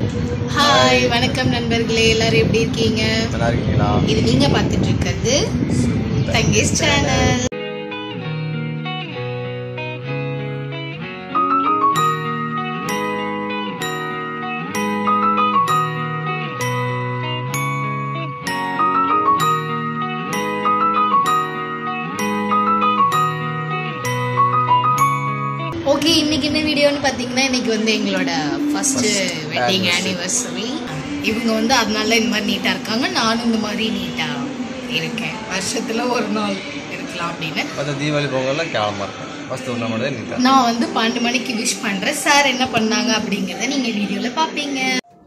Hi வணக்கம் நண்பர்களே எல்லாரும் எப்படி இருக்கீங்க நல்லா இருக்கீங்களா இது நீங்க பார்த்துட்டு இருக்கிறது தங்கேஷ் சேனல் ஓகே இன்னைக்கு என்ன வீடியோன்னு பார்த்தீங்கன்னா இன்னைக்கு வந்து எங்களோட ஃபர்ஸ்ட் வெட்டிங் ஆனிவர்சரி இவங்க வந்து அதனால இந்த மாதிரி நீட்டாக இருக்காங்க நானும் இந்த மாதிரி நீட்டாக இருக்கேன் வருஷத்துல ஒரு நாள் இருக்கலாம் அப்படின்னு மற்ற தீபாவளி பொங்கல்லாம் கேவலமாக இருக்கும் ஃபஸ்ட்டு ஒன்றா மட்டும் தான் நீட்டாக நான் வந்து பன்னெண்டு மணிக்கு விஷ் பண்ணுறேன் சார் என்ன பண்ணாங்க அப்படிங்கிறத நீங்கள் வீடியோவில் பார்ப்பீங்க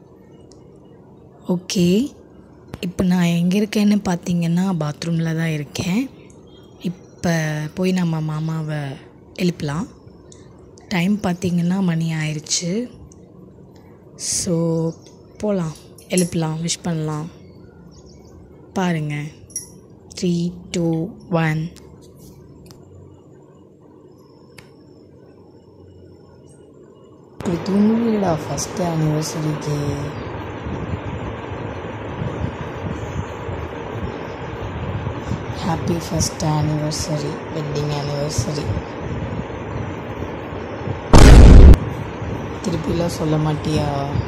ஓகே இப்போ நான் எங்கே இருக்கேன்னு பார்த்தீங்கன்னா பாத்ரூமில் தான் இருக்கேன் இப்போ போய் நம்ம மாமாவை எழுப்பலாம் டைம் பார்த்தீங்கன்னா மணி ஆயிடுச்சு ஸோ போகலாம் எழுப்பலாம் விஷ் பண்ணலாம் பாருங்கள் த்ரீ டூ ஒன் இப்படி தூங்குடா ஃபஸ்ட்டு ஆனிவர்சரிக்கு happy first anniversary wedding anniversary திருப்பிலாம் சொல்ல மாட்டியா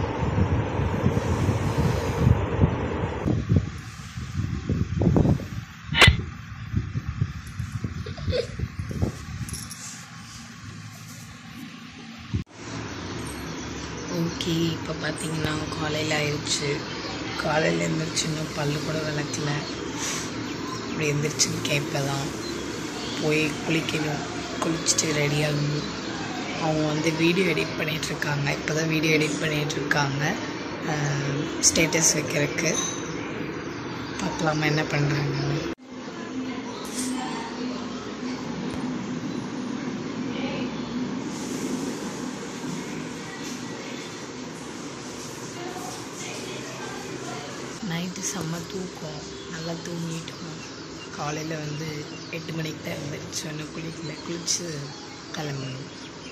ஓகே இப்போ பார்த்தீங்கன்னா காலையில் ஆயிடுச்சு காலையில் எழுந்திரிச்சு இன்னும் பல்லு கூட விளக்கல இப்படி எந்திரிச்சுருக்கேன் இப்போ தான் போய் குளிக்கணும் குளிச்சுட்டு ரெடி ஆகணும் அவங்க வந்து வீடியோ எடிட் பண்ணிகிட்ருக்காங்க இப்போ தான் வீடியோ எடிட் பண்ணிகிட்ருக்காங்க ஸ்டேட்டஸ் வைக்கிறதுக்கு பார்க்கலாமா என்ன பண்ணுறாங்கன்னு நைட்டு செம்ம தூக்கம் நல்லா தூங்கிட்டோம் காலையில் வந்து எட்டு மணிக்கு தான் எழுந்திரிச்சு ஒன்று குளிக்கல குளித்து கிளம்பணும்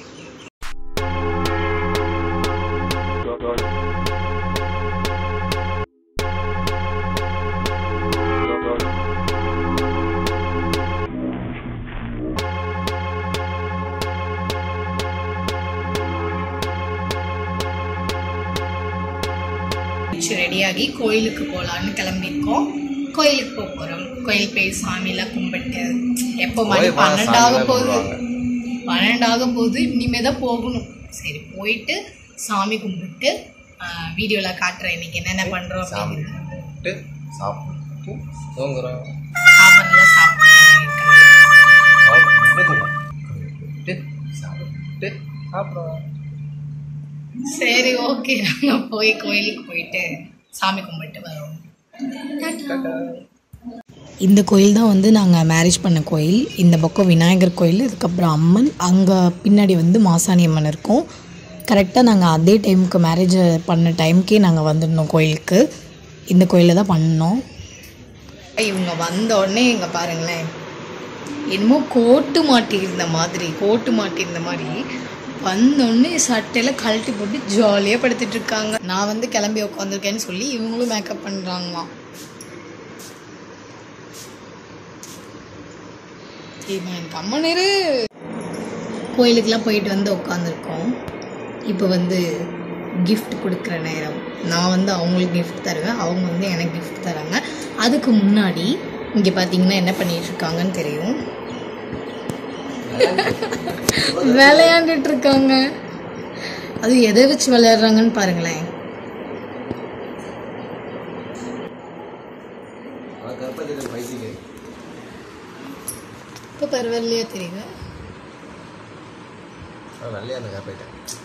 ரெடியாகி கோயிலுக்கு போகலான்னு கிளம்பியிருக்கோம் கோயிலுக்கு போக போகிறோம் கோயில் போய் சாமியெல்லாம் கும்பிட்டு எப்போ மணி கோயில் போனா பன்னெண்டாக சாமிலாம் போகுது கும்பிடுவாங்க. பன்னெண்டாக போகுது இனிமே தான் போகணும் சரி போயிட்டு சாமி கும்பிட்டு வீடியோவில் காட்டுறேன் இன்னைக்கு என்னென்ன பண்ணுறோம் சாமி அப்படிங்கிறது கும்பிட்டு சாப்பிட்டு தூங்குறோம் சாப்பாடுலாம் சாப்பிட்டு சாப்பிட்டு தூங்குறோம் கும்பிட்டு சாப்பிட்டு அப்புறம் சரி ஓகே நாங்கள் போய் கோயிலுக்கு போயிட்டு சாமி கும்பிட்டு வரோம் இந்த கோயில் தான் வந்து நாங்கள் மேரேஜ் பண்ண கோயில் இந்த பக்கம் விநாயகர் கோயில் இதுக்கப்புறம் அம்மன் அங்கே பின்னாடி வந்து மாசாணி அம்மன் இருக்கும் கரெக்டாக நாங்கள் அதே டைமுக்கு மேரேஜ் பண்ண டைமுக்கே நாங்கள் வந்துடணும் கோயிலுக்கு இந்த கோயிலில் தான் பண்ணோம் இவங்க வந்த உடனே இங்கே பாருங்களேன் என்னமோ கோட்டு மாட்டியிருந்த மாதிரி கோட்டு மாட்டியிருந்த மாதிரி வந்தோடனே சட்டையில் கழட்டி போட்டு ஜாலியாக படுத்துட்டு இருக்காங்க நான் வந்து கிளம்பி உட்காந்துருக்கேன்னு சொல்லி இவங்களும் மேக்கப் பண்ணுறாங்களாம் கம்மனிரு கோயிலுக்கெல்லாம் போயிட்டு வந்து உட்காந்துருக்கோம் இப்போ வந்து gift கொடுக்குற நேரம் நான் வந்து அவங்களுக்கு gift தருவேன் அவங்க வந்து எனக்கு gift தராங்க அதுக்கு முன்னாடி இங்கே பார்த்தீங்கன்னா என்ன பண்ணிட்டு இருக்காங்கன்னு தெரியும் விளையாண்டுட்டு இருக்காங்க அது எதை வச்சு விளையாடுறாங்கன்னு பாருங்களேன் கருப்பத்தில் வயசுக்கு இப்போ பரவாயில்லையா தெரியுங்க வெள்ளையா அந்த கருப்பைட்டேன்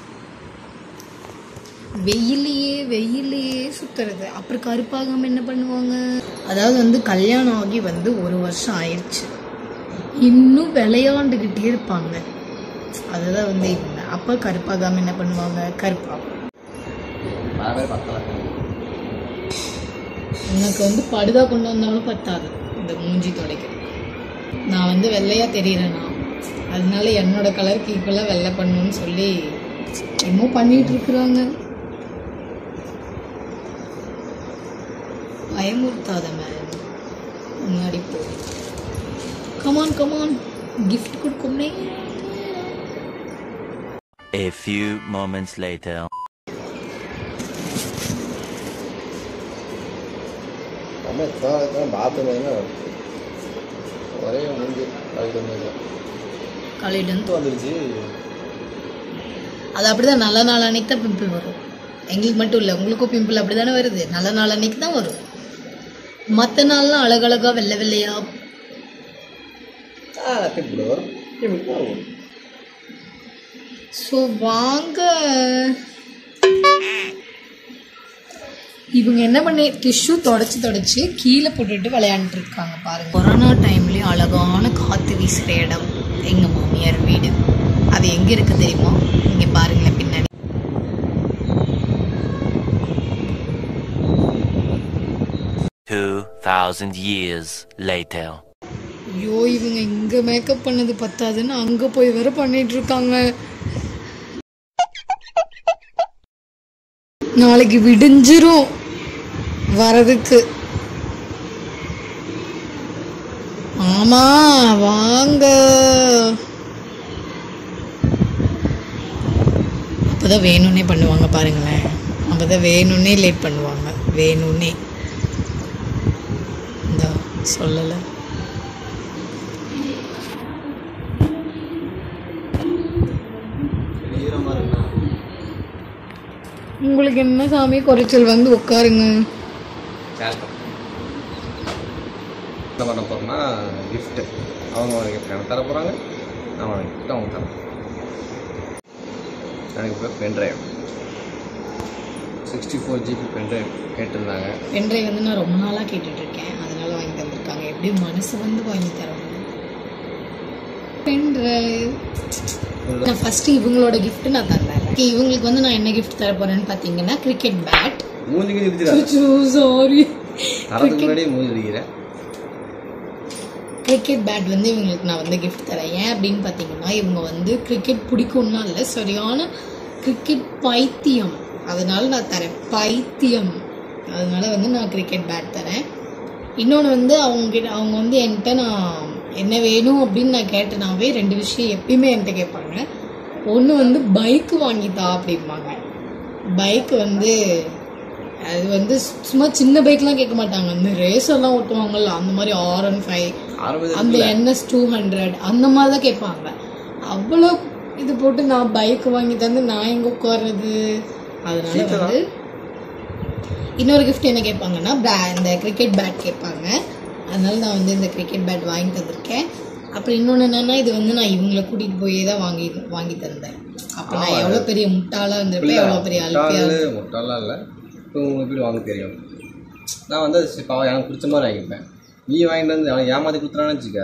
வெயிலையே வெயிலையே சுத்துறது அப்புறம் கருப்பாகாம என்ன பண்ணுவாங்க அதாவது வந்து கல்யாணம் ஆகி வந்து ஒரு வருஷம் ஆயிடுச்சு இன்னும் விளையாண்டுக்கிட்டே இருப்பாங்க அதுதான் வந்து இவங்க அப்போ கருப்பாகாம என்ன பண்ணுவாங்க கருப்பாகும் வேற பேர் பத்தல உனக்கு வந்து படுதா கொண்டு வந்தாலும் பத்தாது இந்த மூஞ்சி துடைக்கிறது நான் வந்து வெள்ளையா தெரியறேனா அதனால என்னோட கலருக்கு ஈக்குவலாக வெள்ளை பண்ணணும்னு சொல்லி என்னமோ பண்ணிட்டு இருக்கிறாங்க பயமுறுத்தாத மேம் முன்னாடி போய் கமான் கமான் கிஃப்ட் கொடுக்கும்னே A few moments later. நம்ம இப்போ பாத்ரூம் ஒரே மூஞ்சி கழுத்து வந்து காலையிலேருந்து வந்துருச்சு அது அப்படிதான் நல்ல நாள் அன்னைக்கு தான் பிம்பிள் வரும் எங்களுக்கு மட்டும் இல்லை உங்களுக்கும் பிம்பிள் அப்படி தானே வருது நல்ல நாள் அன்னைக்கு தான் வரும் மற்ற நாள்லாம் அழகழகா வெள்ளை வெள்ளையா ஆ பிம்பிள் வரும் பிம்பிள் வரும் ஸோ வாங்க இவங்க என்ன பண்ணி டிஷ்யூ தொடச்சி தொடச்சி கீழே போட்டுட்டு விளையாண்டுட்டு இருக்காங்க பாருங்க கொரோனா டைம்லேயும் அழகான காற்று வீசுகிற இடம் எங்கள் மாமியார் வீடு அது எங்கே இருக்கு தெரியுமா இங்கே பாருங்களேன் பின்னாடி Two thousand years later. ஐயோ இவங்க இங்கே மேக்கப் பண்ணது பத்தாதுன்னு அங்கே போய் வேற பண்ணிட்டு இருக்காங்க நாளைக்கு விடிஞ்சிரும் வரதுக்கு ஆமா வாங்க அப்பதான் வேணும்னே பண்ணுவாங்க பாருங்களேன் அப்பதான் வேணும்னே லேட் பண்ணுவாங்க வேணும்னே இந்த சொல்லலை ஈரமாக இருக்குண்ணா உங்களுக்கு என்ன சாமி குறைச்சல் வந்து உட்காருங்க கேட்கும் என்ன பண்ண போகிறோம்னா கிஃப்ட்டு அவங்க ஒரு gift எனக்கு தர போகிறாங்க நான் ஒரு gift அவங்க தரேன் எனக்கு இப்போ pendrive sixty four GB pendrive கேட்டிருந்தாங்க பென்ட்ரைவ் வந்து நான் ரொம்ப நாளாக கேட்டுட்டு இருக்கேன் அதனால வாங்கி தந்திருக்காங்க எப்படியும் மனசு வந்து வாங்கி தரணும் பென்ட்ரைவ் நான் ஃபர்ஸ்ட் இவங்களோட gift நான் தந்தேன் Okay, இவங்களுக்கு வந்து நான் என்ன கிஃப்ட் தர போறேன்னு பார்த்தீங்கன்னா கிரிக்கெட் பேட் மூஞ்சிக்கு நிறுத்திடா சாரி தரதுக்கு முன்னாடியே மூஞ்சி அடிக்கிறேன் கிரிக்கெட் பேட் வந்து இவங்களுக்கு நான் வந்து கிஃப்ட் தரேன் ஏன் அப்படின்னு பார்த்தீங்கன்னா இவங்க வந்து கிரிக்கெட் பிடிக்கும்னா இல்லை சரியான கிரிக்கெட் பைத்தியம் அதனால நான் தரேன் பைத்தியம் அதனால வந்து நான் கிரிக்கெட் பேட் தரேன் இன்னொன்று வந்து அவங்க கிட்ட அவங்க வந்து என்கிட்ட நான் என்ன வேணும் அப்படின்னு நான் கேட்டனாவே ரெண்டு விஷயம் எப்பயுமே என்கிட்ட கேட்பாங்க ஒன்று வந்து பைக்கு வாங்கித்தா அப்படிம்பாங்க பைக் வந்து அது வந்து சும்மா சின்ன பைக்லாம் கேட்க மாட்டாங்க அந்த ரேஸ் எல்லாம் ஓட்டுவாங்கல்ல அந்த மாதிரி ஆர் ஒன் ஃபைவ் ஆரம்பத்தில் அந்த என்எஸ் டூ ஹண்ட்ரட் அந்த மாதிரி தான் கேட்பாங்க அவ்வளோ இது போட்டு நான் பைக் வாங்கி தந்து நான் எங்கே உட்கார்றது அதனால வந்து இன்னொரு கிஃப்ட் என்ன கேட்பாங்கன்னா பே- இந்த கிரிக்கெட் பேட் கேட்பாங்க அதனால நான் வந்து இந்த கிரிக்கெட் பேட் வாங்கி தந்திருக்கேன் அப்புறம் இன்னொன்று என்னன்னா இது வந்து நான் இவங்களை கூட்டிகிட்டு போயே தான் வாங்கி வாங்கி தந்தேன் அப்போ நான் எவ்வளோ பெரிய முட்டாளாக இருந்திருப்பேன் எவ்வளோ பெரிய அல்பியா முட்டாள் முட்டாலாம் இல்லை இப்போ உங்களுக்கு எப்படி வாங்க தெரியும் நான் வந்து அது சரி, பாவம் எனக்கு பிடிச்ச மாதிரி வாங்கிப்பேன் நீ வாங்கிட்டு வந்து அவன் ஏமாத்தி கொடுத்துறான்னு வச்சுக்க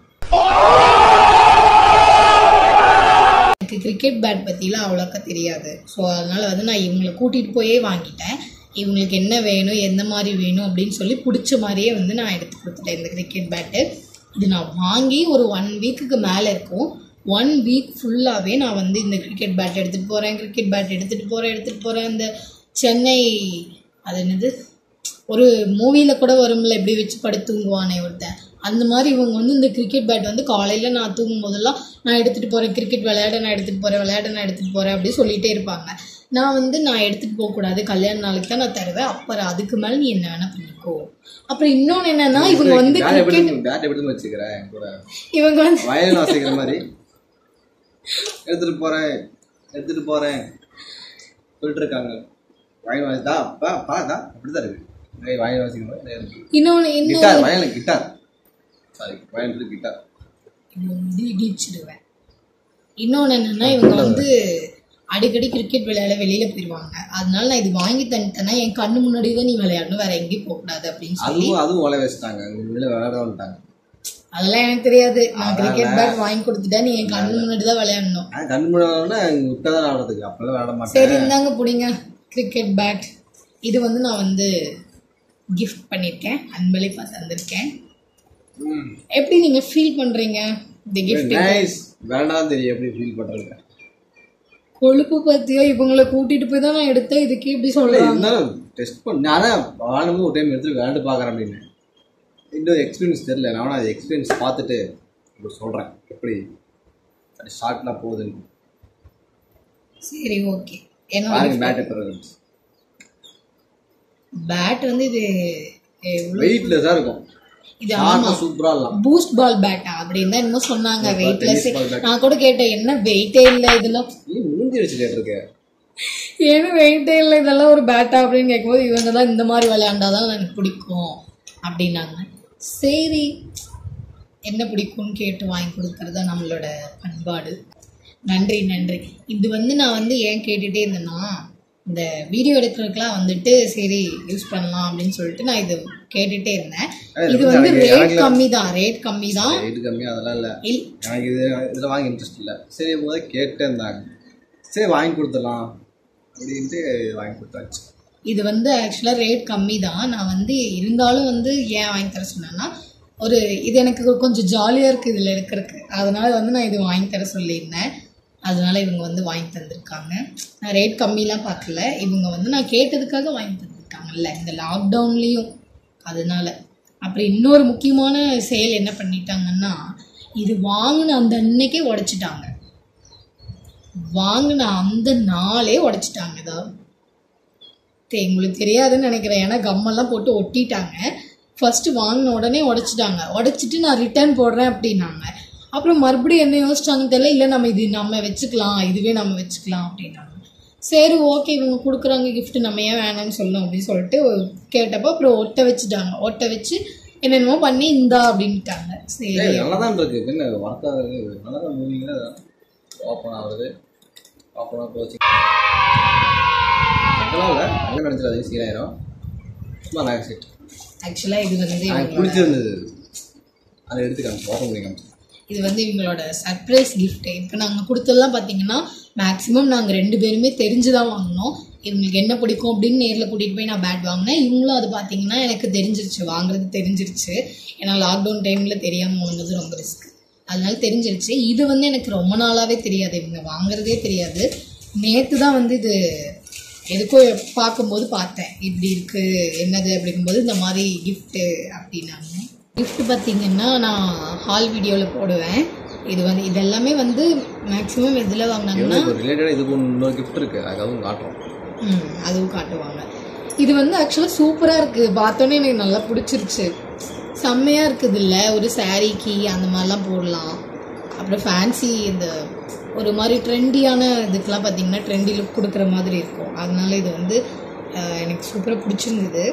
எனக்கு கிரிக்கெட் பேட் பற்றிலாம் அவ்வளோக்கா தெரியாது ஸோ அதனால் வந்து நான் இவங்களை கூட்டிகிட்டு போயே வாங்கிட்டேன் இவங்களுக்கு என்ன வேணும் எந்த மாதிரி வேணும் அப்படின்னு சொல்லி பிடிச்ச மாதிரியே வந்து நான் எடுத்து கொடுத்துட்டேன் இந்த கிரிக்கெட் பேட்டு இது நான் வாங்கி ஒரு ஒன் வீக்குக்கு மேலே இருக்கும் ஒன் வீக் ஃபுல்லாகவே நான் வந்து இந்த கிரிக்கெட் பேட் எடுத்துகிட்டு போகிறேன் கிரிக்கெட் பேட் எடுத்துகிட்டு போகிறேன் எடுத்துகிட்டு போகிறேன் இந்த சென்னை அது என்னது ஒரு மூவியில் கூட வரும்ல எப்படி வச்சு படுத்து தூங்குவானே ஒருத்தன் அந்த மாதிரி இவங்க வந்து இந்த கிரிக்கெட் பேட் வந்து காலையில் நான் தூங்கும் போதெல்லாம் நான் எடுத்துகிட்டு போகிறேன் கிரிக்கெட் விளையாட நான் எடுத்துகிட்டு போகிறேன் விளையாட நான் எடுத்துகிட்டு போகிறேன் அப்படி சொல்லிகிட்டே இருப்பாங்க நான் வந்து நான் எடுத்துகிட்டு போகக்கூடாது கல்யாண நாளைக்கு தான் நான் தருவேன் அப்புறம் அதுக்கு மேலே நீ என்ன வேணால் பண்ணிக்கோ அப்புறம் இன்னொன்று என்னன்னா இவங்க வந்து பேட் எப்படி கிரிக்கெட் பேட் எப்படி வச்சுக்கிறேன் என் கூட இவங்க வந்து வயலின் வாசிக்கிற மாதிரி எடுத்துட்டு போறேன் எடுத்துட்டு போறேன் சொல்லிட்டு இருக்காங்க வயலின் வாசிதா அப்பா பாதா அப்படிதான் இருக்கு டேய், வயலின் வாசிக்கிற மாதிரி இருக்கு. இன்னொன்று இன்னும் guitar violin guitar sorry violin guitar இடி இடிச்சிடுவேன் இன்னொன்று என்னன்னா இவங்க வந்து அடிக்கடி கிரிக்கெட் விளையாட வெளியில போயிடுவாங்க அதனால நான் இது வாங்கி தந்துட்டேன்னா என் கண்ணு முன்னாடி தான் நீ விளையாடணும் வேற எங்கேயும் போகக்கூடாது அப்படின்னு சொல்லி அதுவும் அதுவும் ஒலை வச்சுட்டாங்க வெளியில விளையாட வந்துட்டாங்க அதெல்லாம் எனக்கு தெரியாது நான் கிரிக்கெட் பேட் வாங்கி கொடுத்துட்டா நீ என் கண்ணு முன்னாடி தான் விளையாடணும் நான் கண் முன்னாடி விட்டதான் ஆடுறதுக்கு அப்பெல்லாம் விளையாட மாட்டேன் சரி இந்தாங்க பிடிங்க கிரிக்கெட் பேட் இது வந்து நான் வந்து கிஃப்ட் பண்ணியிருக்கேன் அன்பளிப்பா தந்திருக்கேன் ம். எப்படி நீங்க ஃபீல் பண்றீங்க இந்த கிஃப்ட் நைஸ் வேண்டாம் தெரியும் எப்படி ஃபீல் பண்றது கொழுப்பு பத்தியோ இவங்களை கூட்டிட்டு போய் தான் நான் எடுத்தேன் இதுக்கு இப்படி இல்ல, சொல்றாங்க இருந்தாலும் டெஸ்ட் பண்ண நான் தான் வாழணும் ஒரு டைம் எடுத்து விளையாண்டு பார்க்குறேன் அப்படின்னு இன்னும் எக்ஸ்பீரியன்ஸ் தெரியல நான் வேணா அது எக்ஸ்பீரியன்ஸ் பார்த்துட்டு உங்களுக்கு சொல்கிறேன் எப்படி அது ஷார்ட்லாம் போகுதுன்னு சரி ஓகே என்னோட பாருங்க பேட் பிறகு பேட் வந்து இது எவ்வளவு வெயிட்லெஸ்ஸாக இருக்கும் இது ஆமா ஷார்ட்டாக சூப்பராக இல்லாம் பூஸ்ட் பால் பேட்டா அப்படின்னு தான் என்னமோ சொன்னாங்க வெயிட்லெஸ் tennis ball bat. நான் கூட கேட்டேன் என்ன வெயிட்டே இல்லை இதெல்லாம் நீ மூஞ்சி வச்சு கேட்டிருக்க ஏன்னா வெயிட்டே இல்லை இதெல்லாம் ஒரு பேட்டா அப்படின்னு கேட்கும்போது இவங்க தான் இந்த மாதிரி விளையாண்டாதான் எனக்கு பிடிக்கும் அப்படின்னாங்க சரி என்ன பிடிக்கும்னு கேட்டு வாங்கி கொடுக்கறது தான் நம்மளோட பண்பாடு நன்றி நன்றி இது வந்து நான் வந்து ஏன் கேட்டுட்டே இருந்தேன்னா இந்த வீடியோ எடுக்கிறதுக்குலாம் வந்துட்டு சரி யூஸ் பண்ணலாம் அப்படின்னு சொல்லிட்டு நான் இது கேட்டுட்டே இருந்தேன் இது வந்து ரேட் கம்மி தான் ரேட் கம்மி தான் ரேட்டு கம்மி அதெல்லாம் இல்லை இல் எனக்கு இது இதில் வாங்க இன்ட்ரெஸ்ட் இல்லை சரி போது கேட்டே இருந்தாங்க சரி வாங்கி கொடுத்துடலாம் அப்படின்ட்டு வாங்கி கொடுத்தாச்சு இது வந்து ஆக்சுவலாக ரேட் கம்மி தான் நான் வந்து இருந்தாலும் வந்து ஏன் வாங்கி தர சொன்னேன்னா ஒரு இது எனக்கு கொஞ்சம் ஜாலியாக இருக்குது இதில் இருக்கிறதுக்கு அதனால வந்து நான் இது வாங்கி தர சொல்லியிருந்தேன் அதனால இவங்க வந்து வாங்கி தந்திருக்காங்க நான் ரேட் கம்மிலாம் பார்க்கல இவங்க வந்து நான் கேட்டதுக்காக வாங்கி தந்திருக்காங்கல்ல இந்த லாக்டவுன்லேயும் அதனால அப்புறம் இன்னொரு முக்கியமான செயல் என்ன பண்ணிட்டாங்கன்னா இது வாங்கின அந்த அன்னைக்கே உடைச்சிட்டாங்க வாங்கின அந்த நாளே உடைச்சிட்டாங்க ஏதாவது தெ- உங்களுக்கு தெரியாதுன்னு நினைக்கிறேன் ஏன்னா கம்மெல்லாம் போட்டு ஒட்டிட்டாங்க ஃபர்ஸ்ட் வாங்கின உடனே உடைச்சிட்டாங்க உடைச்சிட்டு நான் ரிட்டர்ன் போடுறேன் அப்படின்னாங்க அப்புறம் மறுபடியும் என்ன யோசிச்சாங்கன்னு தெரியல இல்லை நம்ம இது நம்ம வச்சுக்கலாம் இதுவே நம்ம வச்சுக்கலாம் அப்படின்னாங்க சரி ஓகே இவங்க கொடுக்குறாங்க gift நம்ம ஏன் வேணாம்னு சொல்லணும் அப்படின்னு சொல்லிட்டு கேட்டப்போ அப்புறம் ஒட்ட வச்சுட்டாங்க ஒட்ட வச்சு என்னென்னமோ பண்ணி இந்தா அப்படின்ட்டாங்க சரி ஏய் நல்லா தான் இருக்கு என்ன ஒர்க்காக நல்லா தான் மூவிங்கில் ஓப்பன் ஆகுது ஓப்பன் ஆக போச்சு அதெல்லாம் இல்லை அங்கே நினச்சிடாது சீராயிரும் சும்மா நான் செட் ஆக்சுவலாக இது வந்து எனக்கு இவங்களோட பிடிச்சிருந்தது அதை எடுத்து காமிச்சு ஓப்பன் பண்ணி காமிச்சு இது வந்து இவங்களோட சர்ப்ரைஸ் gift இப்போ நாங்கள் கொடுத்ததெல்லாம் பார்த்தீங்கன்னா மேக்ஸிமம் நாங்கள் ரெண்டு பேருமே தெரிஞ்சு தான் வாங்கினோம் இவங்களுக்கு என்ன பிடிக்கும் அப்படின்னு நேரில் கூட்டிகிட்டு போய் நான் பேட் வாங்கினேன் இவங்களும் அது பார்த்தீங்கன்னா எனக்கு தெரிஞ்சிருச்சு வாங்குறது தெரிஞ்சிருச்சு ஏன்னா லாக்டவுன் டைமில் தெரியாமல் வாங்குறது ரொம்ப ரிஸ்க் அதனால தெரிஞ்சிருச்சு இது வந்து எனக்கு ரொம்ப நாளாகவே தெரியாது இவங்க வாங்குறதே தெரியாது நேற்று தான் வந்து இது எதுக்கோ பார்க்கும்போது பார்த்தேன் இப்படி இருக்குது என்னது அப்படிங்கும்போது இந்த மாதிரி கிஃப்ட்டு அப்படின்னாங்க gift பார்த்தீங்கன்னா நான் ஹால் வீடியோவில் போடுவேன் இது வந்து இதெல்லாமே வந்து மேக்ஸிமம் எதில் வாங்கினாங்கன்னா இவனுக்கு ரிலேட்டடாக இதுக்கு ஒன்று இன்னொரு கிஃப்ட் இருக்குது அதுவும் காட்டுறோம் ம் அதுவும் காட்டுவாங்க இது வந்து ஆக்சுவலாக சூப்பராக இருக்குது பார்த்தோன்னே எனக்கு நல்லா பிடிச்சிருச்சு செம்மையாக இருக்குது இல்லை ஒரு சாரீக்கு அந்த மாதிரிலாம் போடலாம் அப்புறம் ஃபேன்சி இந்த ஒரு மாதிரி ட்ரெண்டியான இதுக்கெலாம் பார்த்தீங்கன்னா ட்ரெண்டி லுக் கொடுக்குற மாதிரி இருக்கும் அதனால இது வந்து அஹ், எனக்கு சூப்பராக பிடிச்சிருந்தது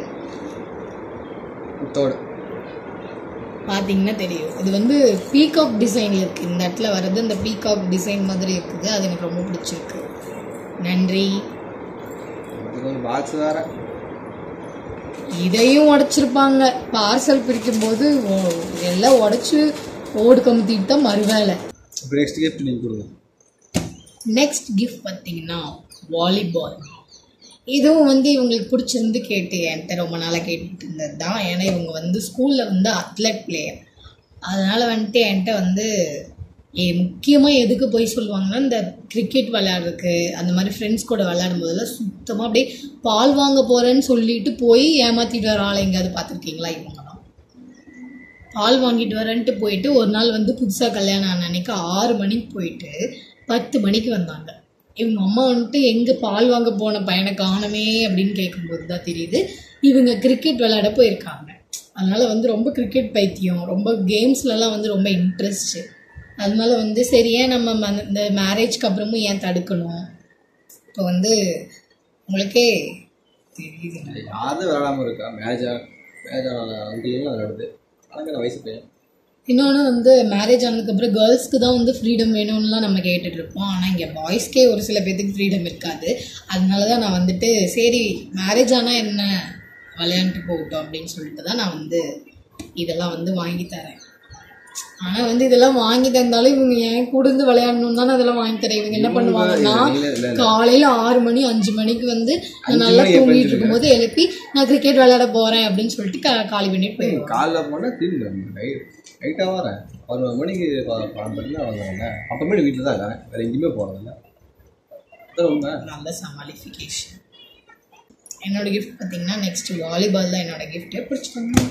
தோடு பார்த்தீங்கன்னா தெரியும் இது வந்து பீகாக் டிசைனில் இருக்குது இந்த இடத்துல வர்றது இந்த பீகாக் டிசைன் மாதிரி இருக்குது அது எனக்கு ரொம்ப பிடிச்சிருக்கு நன்றி இதுக்கு ஒரு பாக்ஸ் வேறு இதையும் உடைச்சிருப்பாங்க பார்சல் பிரிக்கும்போது ஓ- எல்லாம் உடைச்சு ஓடு கமுத்திட்டு தான் மறுவேலை இப்போ நெக்ஸ்ட் கிஃப்ட் நீங்கள் கொடுங்க நெக்ஸ்ட் கிஃப்ட் பார்த்தீங்கன்னா வாலிபால் இதுவும் வந்து இவங்களுக்கு பிடிச்சிருந்து கேட்டு என்கிட்ட ரொம்ப நாளாக கேட்டுட்டு இருந்தது தான் ஏன்னா இவங்க வந்து ஸ்கூலில் வந்து அத்லெட் பிளேயர் அதனால் வந்துட்டு என்கிட்ட வந்து ஏ முக்கியமாக எதுக்கு போய் சொல்லுவாங்கன்னா இந்த கிரிக்கெட் விளையாடுறதுக்கு அந்த மாதிரி ஃப்ரெண்ட்ஸ் கூட விளையாடும் போதெல்லாம் சுத்தமாக அப்படியே பால் வாங்க போகிறேன்னு சொல்லிட்டு போய் ஏமாற்றிட்டு வர ஆளை எங்கேயாவது பார்த்துருக்கீங்களா இவங்க தான் பால் வாங்கிட்டு வரேன்ட்டு போயிட்டு ஒரு நாள் வந்து புதுசாக கல்யாணம் ஆன அன்னைக்கு ஆறு மணிக்கு போயிட்டு பத்து மணிக்கு வந்தாங்க இவங்க அம்மா வந்துட்டு எங்கே பால் வாங்க போன பையனை காணமே அப்படின்னு கேட்கும்போது தான் தெரியுது இவங்க கிரிக்கெட் விளையாட போயிருக்காங்க அதனால வந்து ரொம்ப கிரிக்கெட் பைத்தியம் ரொம்ப கேம்ஸ்லலாம் வந்து ரொம்ப இன்ட்ரெஸ்ட்டு அதனால வந்து சரி ஏன் நம்ம ம- இந்த மேரேஜ்க்கு அப்புறமும் ஏன் தடுக்கணும் இப்போ வந்து உங்களுக்கே தெரியுது யாரும் விளையாடாமல் இருக்கா மேரேஜ் மேரேஜ் ஆன அங்கேயும் விளையாடுது ஆனால் வயசு பையன் இன்னொன்று வந்து மேரேஜ் ஆனதுக்கப்புறம் கேர்ள்ஸ்க்கு தான் வந்து ஃப்ரீடம் வேணும்னுலாம் நம்ம கேட்டுட்டு இருப்போம் ஆனால் இங்கே பாய்ஸ்க்கே ஒரு சில பேர்த்துக்கு ஃப்ரீடம் இருக்காது அதனால தான் நான் வந்துட்டு சரி மேரேஜ் ஆனால் என்ன விளையாண்டுட்டு போகட்டும் அப்படின்னு சொல்லிட்டு தான் நான் வந்து இதெல்லாம் வந்து வாங்கி தரேன் ஆனால் வந்து இதெல்லாம் வாங்கி தந்தாலும் இவங்க ஏன் கூட இருந்து விளையாடணும் தானே அதெல்லாம் வாங்கி தரேன் இவங்க என்ன பண்ணுவாங்கன்னா இல்ல, இல்ல, காலையில் ஆறு மணி அஞ்சு மணிக்கு வந்து நான் அஞ்சு நல்லா மணி எப்ப தூங்கிட்டு எழுந்திருக்க? இருக்கும்போது எழுப்பி நான் கிரிக்கெட் விளையாட போகிறேன் அப்படின்னு சொல்லிட்டு கா காலி பண்ணிட்டு போயிடுவேன் காலைல போனால் திரும்பி நைட் நைட்டாக வரேன் பதினோரு மணிக்கு ப- பன்னெண்டு மணிக்கு தான் வந்தாங்க அப்பவுமே வீட்டில் தான் இருக்கேன் வேறு எங்கேயுமே போகிறதில்ல அதான் உண்மை நல்ல சமாளிஃபிகேஷன் என்னோட கிஃப்ட் பார்த்தீங்கன்னா நெக்ஸ்ட் வாலிபால் தான் என்னோட கிஃப்ட்டே பிடிச்சிக்கோங்க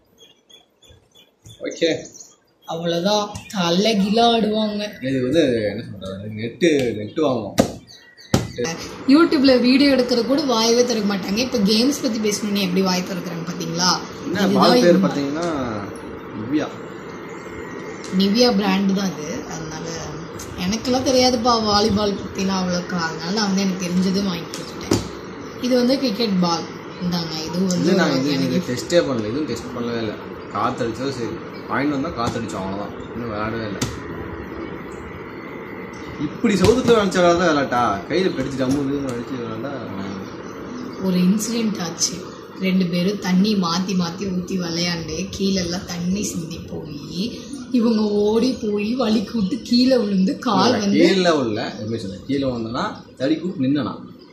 ஓகே அவ்வளோதான் தலை கிலா ஆடுவாங்க இது வந்து என்ன சொல்றது நெட்டு நெட்டு வாங்குவோம் யூடியூப்ல வீடியோ எடுக்கிறது கூட வாயவே திறக்க மாட்டாங்க இப்போ கேம்ஸ் பத்தி பேசணும்னு எப்படி வாய் திறக்கிறாங்க பாத்தீங்களா என்ன பால் பேர் பார்த்தீங்கன்னா திவ்யா நிவியா பிராண்டு தான் அது அதனால எனக்கெல்லாம் தெரியாதுப்பா வாலிபால் பற்றிலாம் அவ்வளோக்கா அதனால நான் வந்து எனக்கு தெரிஞ்சது வாங்கி கொடுத்துட்டேன் இது வந்து கிரிக்கெட் பால் இந்தாங்க இதுவும் வந்து இது நான் இது எனக்கு இது டெஸ்ட்டே பண்ணல இதுவும் டெஸ்ட் பண்ணவே இல்லை காற்றடிச்சோ சரி வாங்கிட்டு வந்தால் காற்றடிச்சோம் அவ்வளோதான் இன்னும் விளையாடவே இல்லை இப்படி சவுதத்தில் நினச்ச விளையாட விளையாட்டா கையில் பிடிச்சி டம்மு இதுன்னு அடிச்சு விளையாண்டா ஒரு இன்சிடென்ட் ஆச்சு ரெண்டு பேரும் தண்ணி மாற்றி மாற்றி ஊற்றி விளையாண்டு கீழெல்லாம் தண்ணி சிந்தி போய் இவங்க ஓடி போய் வலிக்கு விட்டு கீழே விழுந்து கால் வந்து கீழே உள்ள எப்படி சொல்ல கீழே வந்தனா தடி கூப்பிட்டு நின்னனா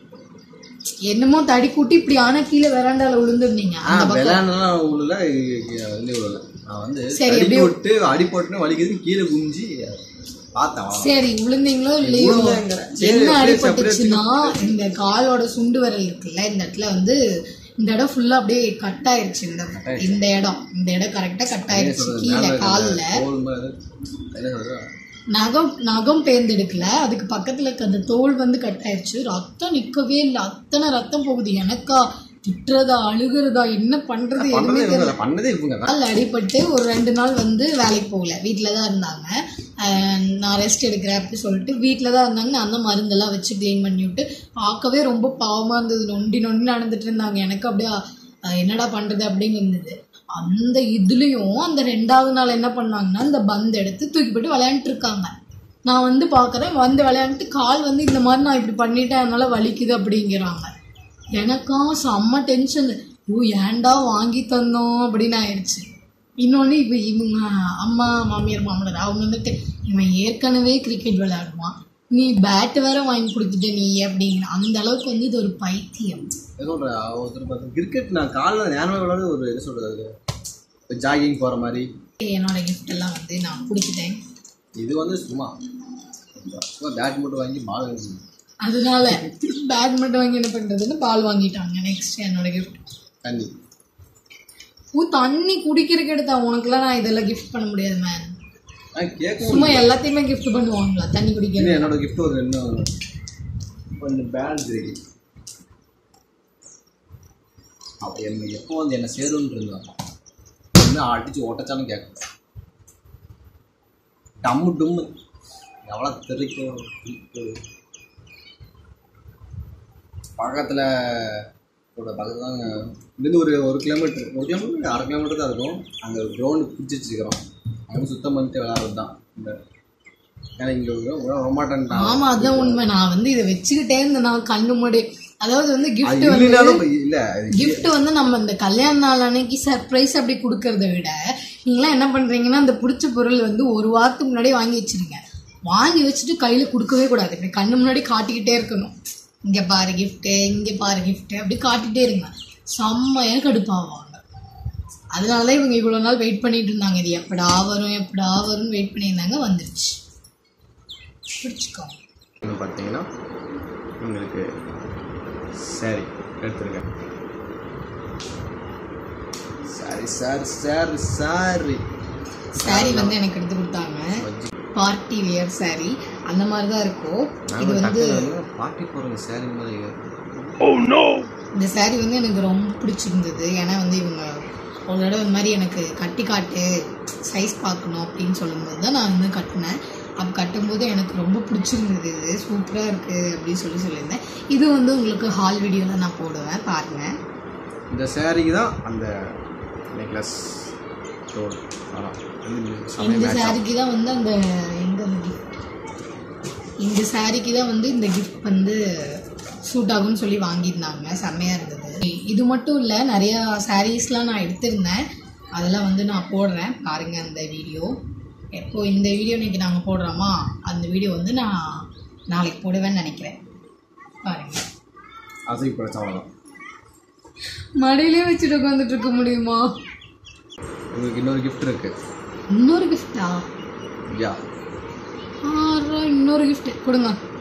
என்னமோ தடி கூட்டி இப்படி ஆனா கீழே வெராண்டால விழுந்துருந்தீங்க ஆ விளையாடலாம் உள்ள வந்து விழல நான் வந்து சரி, தடி போட்டு அடி போட்டுன்னு வலிக்குது கீழே குஞ்சு பார்த்தேன் அவ்வளவுதான். சரி விழுந்தீங்களோ இல்லையோ விழுந்தேங்கிறேன். சரி, என்ன அப்படியே அடிபட்டுச்சுன்னா இந்த காலோட சுண்டு விரல் இருக்குல்ல இந்த இடத்துல வந்து இந்த இடம் ஃபுல்லா அப்படியே கட் ஆயிருச்சு இந்த இந்த இடம் இந்த இடம் கரெக்டா கட் என்ன ஆயிருச்சு சொல்றது, கீழே மேல கால்ல தோல் மாதிரி என்ன சொல்றது நகம் நகம் பேர்ந்தெடுக்கல அதுக்கு பக்கத்துல இருக்க அந்த தோல் வந்து கட் ஆயிருச்சு ரத்தம் நிக்கவே இல்லை அத்தனை ரத்தம் போகுது எனக்கா திட்டுறதா அழுகுறதா என்ன பண்றது எதுவுமே பண்ணதே இவங்க தான். பண்ணதே இவங்க தான் நாள் அடிபட்டு ஒரு ரெண்டு நாள் வந்து வேலைக்கு போகல வீட்டில் தான் இருந்தாங்க அஹ் நான் ரெஸ்ட் எடுக்கிறேன் அப்படி சொல்லிட்டு வீட்டில் தான் இருந்தாங்க நான் தான் மருந்தெல்லாம் வச்சு க்ளீன் பண்ணி விட்டு பார்க்கவே ரொம்ப பாவமாக இருந்தது நொண்டி நொண்டி நடந்துட்டு இருந்தாங்க எனக்கு அப்படியே அஹ் என்னடா பண்ணுறது அப்படின்னு இருந்தது அந்த இதுலேயும் அந்த ரெண்டாவது நாள் என்ன பண்ணாங்கன்னா அந்த பந்து எடுத்து தூக்கி போட்டு விளையாண்டுட்டு இருக்காங்க நான் வந்து பார்க்குறேன் வந்து விளையாண்டுட்டு கால் வந்து இந்த மாதிரி நான் இப்படி பண்ணிட்டேன் அதனால வலிக்குது அப்படிங்கிறாங்க எனக்கா செம்ம டென்ஷன் ஐயோ ஏன்டா வாங்கி தந்தோம் அப்படின்னு ஆயிடுச்சு இன்னொன்று இப்போ இவங்க அம்மா மாமியார் மாமனார் அவங்க வந்துட்டு இவன் ஏற்கனவே கிரிக்கெட் விளையாடுவான் நீ பேட் வேற வாங்கி கொடுத்துட்ட நீ அப்படிங்கிற அந்த அளவுக்கு வந்து இது ஒரு பைத்தியம் என்ன சொல்ற ஒருத்தர் பார்த்து கிரிக்கெட் நான் காலைல நேரமே விளையாட ஒரு என்ன சொல்றது அது ஜாகிங் போற மாதிரி என்னோட கிஃப்ட் எல்லாம் வந்து நான் கொடுத்துட்டேன் இது வந்து சும்மா சும்மா பேட் மட்டும் வாங்கி பால் வாங்கி அதனால பேட் மட்டும் வாங்கி என்ன பண்ணுறதுன்னு பால் வாங்கிட்டாங்க நெக்ஸ்ட் என்னோட கிஃப்ட் தண்ணி ஊ தண்ணி குடிக்கிறதுக்கு எடுத்தா உனக்குலாம் நான் இதெல்லாம் கிஃப்ட் பண்ண முடியாது மேம் நான் கேட்கவும் சும்மா எல்லாத்தையுமே கிஃப்ட் பண்ணுவாங்களா தண்ணி குடிக்கிறது இல்லை என்னோட கிஃப்ட் ஒரு இன்னும் கொஞ்சம் பேலன்ஸ் இருக்கு அப்போ என்ன எப்போ வந்து என்ன சேரும்னு இருந்தான் என்ன அடிச்சு ஓட்டச்சாலும் கேட்கும் டம்மு டும்மு எவ்வளோ தெரிக்கும் பக்கத்தில் கூட பக்கத்தில் தான் இங்கேருந்து ஒரு ஒரு கிலோமீட்டர் ஒரு கிலோமீட்டர் அரை கிலோமீட்டர் தான் இருக்கும் அங்கே ஒரு கிரவுண்டு பிடிச்சி வச்சுக்கிறோம் அங்கே சுத்தம் பண்ணிட்டு விளாட்றது தான் இந்த ஏன்னா இங்கே ரொமாட்டன் ஆமா அதான் உண்மை நான் வந்து இதை வச்சுக்கிட்டே இருந்தேன் நான் கண்ணு முடி அதாவது வந்து அது gift வந்து இல்லைனாலும் இல்ல அது gift வந்து நம்ம இந்த கல்யாண நாள் அன்னைக்கு சர்ப்ரைஸ் அப்படி கொடுக்கறத விட நீங்களாம் என்ன பண்றீங்கன்னா அந்த பிடிச்ச பொருள் வந்து ஒரு வாரத்துக்கு முன்னாடியே வாங்கி வச்சிருங்க வாங்கி வச்சுட்டு கையில கொடுக்கவே கூடாது இப்படி கண்ணு முன்னாடி காட்டிக்கிட்டே இருக்கணும் இங்க பாரு gift இங்க பாரு gift அப்படி காட்டிட்டே இருங்க செம்மையா கடுப்பாவாங்க அதனால தான் இவங்க இவ்வளோ நாள் வெயிட் பண்ணிட்டு இருந்தாங்க இது எப்படா வரும் எப்படா வரும்னு வெயிட் பண்ணியிருந்தாங்க வந்துருச்சு பிடிச்சிக்கோங்க இன்னும் பார்த்தீங்கன்னா உங்களுக்கு சரி எடுத்துருங்க sorry sorry sorry sorry sorry வந்து எனக்கு எடுத்து கொடுத்தாங்க பார்ட்டி வியர் சாரி அந்த மாதிரி தான் இருக்கும் இது நாங்கள் வந்து டக்குனு பாட்டி போகிறோங்க சாரி மாதிரி இந்த சாரி வந்து எனக்கு ரொம்ப பிடிச்சிருந்தது ஏன்னா வந்து இவங்க ஒரு தடவை இந்த மாதிரி எனக்கு கட்டி காட்டு சைஸ் பார்க்கணும் அப்படின்னு சொல்லும்போது தான் நான் வந்து கட்டினேன் அப்போ கட்டும்போது எனக்கு ரொம்ப பிடிச்சிருந்தது இது சூப்பராக இருக்குது அப்படின்னு சொல்லி சொல்லியிருந்தேன் இது வந்து உங்களுக்கு ஹால் வீடியோவில் நான் போடுவேன் பாருங்கள் இந்த சாரிக்கு தான் அந்த நெக்லஸ் ஸ்டோன் அதான் வந்து செமையா இந்த match ஆகும். சாரிக்கு தான் வந்து அந்த எங்க கிஃப்ட் இந்த சாரிக்கு தான் வந்து இந்த கிஃப்ட் வந்து சூட் ஆகும்னு சொல்லி வாங்கியிருந்தாங்க செம்மையாக இருந்தது இது மட்டும் இல்லை நிறையா சாரீஸ்லாம் நான் எடுத்திருந்தேன் அதெல்லாம் வந்து நான் போடுறேன் பாருங்க அந்த வீடியோ எப்போ இந்த வீடியோ இன்னைக்கு நாங்கள் போடுறோமா அந்த வீடியோ வந்து நான் நாளைக்கு போடுவேன்னு நினைக்கிறேன் பாருங்க அசைக்கு பிடிச்ச அவ்வளோதான் மடியிலே வச்சுட்டு உட்காந்துட்டு இருக்க முடியுமா உங்களுக்கு இன்னொரு gift இருக்கு இன்னொரு கிஃப்டா யா இன்னொரு கிஃப்ட் கொடுங்க